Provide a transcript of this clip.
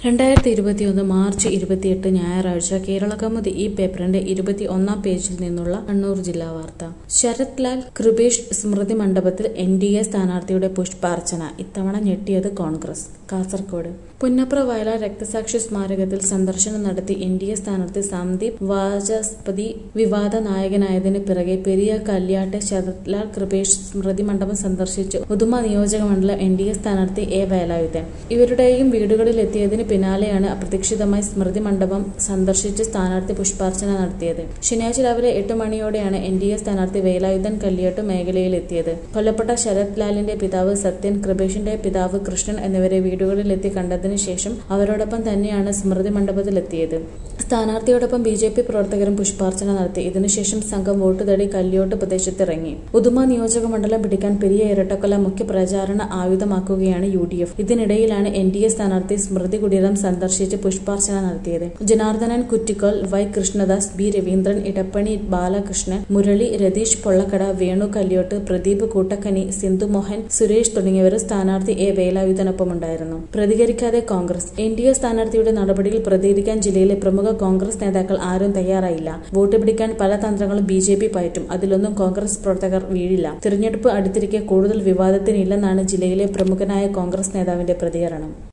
രണ്ടായിരത്തി ഇരുപത്തിയൊന്ന് മാർച്ച് ഇരുപത്തിയെട്ട് ഞായറാഴ്ച കേരളകൗമുദി ഈ പേപ്പറിന്റെ ഇരുപത്തി ഒന്നാം പേജിൽ നിന്നുള്ള കണ്ണൂർ ജില്ലാ വാർത്ത ശരത് ലാൽ കൃപേഷ് സ്മൃതി മണ്ഡപത്തിൽ എൻ ഡി എ സ്ഥാനാർത്ഥിയുടെ പുഷ്പാർച്ചന ഇത്തവണ ഞെട്ടിയത് കോൺഗ്രസ് കാസർകോട് പുന്നപ്ര വയലാർ രക്തസാക്ഷി സ്മാരകത്തിൽ സന്ദർശനം നടത്തി എൻ ഡി എ സ്ഥാനാർത്ഥി സന്ദീപ് വാചസ്പതി വിവാദ നായകനായതിന് പിറകെ പെരിയ കല്യാട്ടെ ശരത് ലാൽ കൃപേഷ് സ്മൃതി മണ്ഡപം സന്ദർശിച്ചു ഉദുമ നിയോജക മണ്ഡലം എൻ ഡി എ സ്ഥാനാർത്ഥി എ വേലായുധൻ ഇവരുടെയും വീടുകളിൽ എത്തിയതിന് പിന്നാലെയാണ് അപ്രതീക്ഷിതമായി സ്മൃതി മണ്ഡപം സന്ദർശിച്ച് സ്ഥാനാർത്ഥി പുഷ്പാർച്ചന നടത്തിയത് ശനിയാഴ്ച രാവിലെ എട്ട് മണിയോടെയാണ് എൻ ഡി എ സ്ഥാനാർത്ഥി വേലായുധൻ കല്യാട്ട് മേഖലയിൽ എത്തിയത് കൊല്ലപ്പെട്ട ശരത് ലാലിന്റെ പിതാവ് സത്യൻ കൃപേഷിന്റെ പിതാവ് കൃഷ്ണൻ എന്നിവരെ വീടുകളിലെത്തി കണ്ടതിനു ശേഷം അവരോടൊപ്പം തന്നെയാണ് സ്മൃതി മണ്ഡപത്തിലെത്തിയത് സ്ഥാനാർത്ഥിയോടൊപ്പം ബി ജെ പി പ്രവർത്തകരും പുഷ്പാർച്ചന നടത്തി ഇതിനുശേഷം സംഘം വോട്ട് തേടി കല്യോട്ട് പ്രദേശത്തിറങ്ങി ഉദുമ നിയോജക മണ്ഡലം പിടിക്കാൻ പെരിയ ഇരട്ടക്കൊല മുഖ്യ പ്രചാരണ ആയുധമാക്കുകയാണ് യു ഡി എഫ് ഇതിനിടയിലാണ് എൻ ഡി എ സ്ഥാനാർത്ഥി സ്മൃതി കുടീരം സന്ദർശിച്ച് പുഷ്പാർച്ചന നടത്തിയത് ജനാർദ്ദനൻ കുറ്റിക്കോൽ വൈ കൃഷ്ണദാസ് ബി രവീന്ദ്രൻ ഇടപ്പണി ബാലകൃഷ്ണൻ മുരളി രതീഷ് പൊള്ളക്കട വേണു കല്യോട്ട് പ്രദീപ് കൂട്ടക്കനി സിന്ധു മോഹൻ സുരേഷ് തുടങ്ങിയവർ സ്ഥാനാർത്ഥി എ വേലായുധനൊപ്പമുണ്ടായിരുന്നു പ്രതികരിക്കാതെ കോൺഗ്രസ് എൻ ഡി എ സ്ഥാനാർത്ഥിയുടെ നടപടിയിൽ പ്രതികരിക്കാൻ ജില്ലയിലെ പ്രമുഖ കോൺഗ്രസ് നേതാക്കൾ ആരും തയ്യാറായില്ല വോട്ട് പിടിക്കാൻ പല തന്ത്രങ്ങളും ബി ജെ പി പയറ്റും അതിലൊന്നും കോൺഗ്രസ് പ്രവർത്തകർ വീഴില്ല തിരഞ്ഞെടുപ്പ് അടുത്തിരിക്കെ കൂടുതൽ വിവാദത്തിനില്ലെന്നാണ് ജില്ലയിലെ പ്രമുഖനായ കോൺഗ്രസ് നേതാവിന്റെ പ്രതികരണം